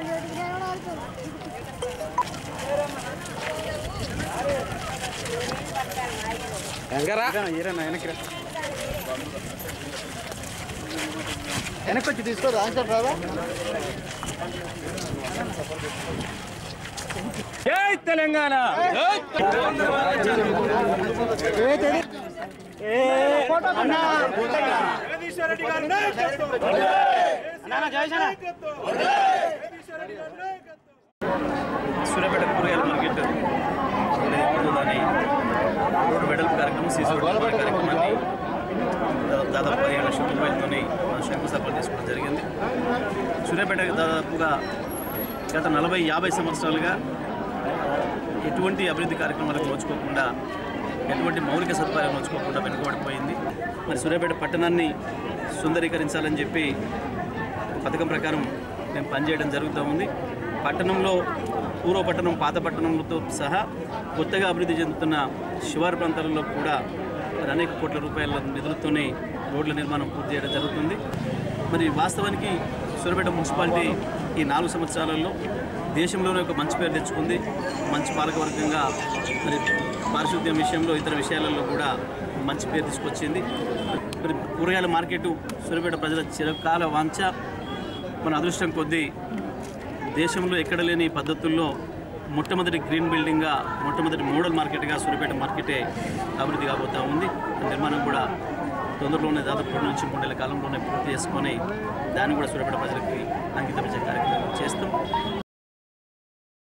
వెనక్కి వచ్చి తీసుకోరు ఆన్సర్ రాదా జై తెలంగాణ సూర్యాపేట కూరగాయల మార్కెట్ ఉందని రోడ్డు వెడల్పు కార్యక్రమం సీసీ రోడ్డు కార్యక్రమాన్ని దాదాపు దాదాపు పదిహేను లక్షల రూపాయలతో మనం శంకుస్థాపన చేసుకోవడం జరిగింది సూర్యాపేట దాదాపుగా గత నలభై యాభై సంవత్సరాలుగా ఎటువంటి అభివృద్ధి కార్యక్రమాలకు నోచుకోకుండా ఎటువంటి మౌలిక సదుపాయాలు నోచుకోకుండా వెనుకబడిపోయింది మరి సూర్యాపేట పట్టణాన్ని సుందరీకరించాలని చెప్పి పథకం ప్రకారం మేము పనిచేయడం జరుగుతూ ఉంది పట్టణంలో పూర్వ పట్టణం పాత పట్టణంతో సహా కొత్తగా అభివృద్ధి చెందుతున్న శివారు ప్రాంతాలలో కూడా మరి అనేక కోట్ల రూపాయల నిధులతోనే రోడ్ల నిర్మాణం పూర్తి చేయడం జరుగుతుంది మరి వాస్తవానికి సూర్యాపేట మున్సిపాలిటీ ఈ నాలుగు సంవత్సరాలలో దేశంలోనే ఒక మంచి పేరు తెచ్చుకుంది మంచి పాలకవర్గంగా మరి పారిశుద్ధ్యం విషయంలో ఇతర విషయాలలో కూడా మంచి పేరు తీసుకొచ్చింది మరి కూరగాయల మార్కెట్ సూర్యాపేట ప్రజల చిరకాల వాంఛ మన అదృష్టం కొద్దీ దేశంలో ఎక్కడ లేని పద్ధతుల్లో మొట్టమొదటి గ్రీన్ బిల్డింగ్గా మొట్టమొదటి మోడల్ మార్కెట్గా సూర్యాపేట మార్కెటే అభివృద్ధి కాబోతా ఉంది నిర్మాణం కూడా తొందరలోనే దాదాపు రెండు నుంచి మూడేళ్ల కాలంలోనే పూర్తి చేసుకొని దాన్ని కూడా సూర్యాపేట ప్రజలకి అంకితం ఇచ్చే కార్యక్రమం చేస్తాం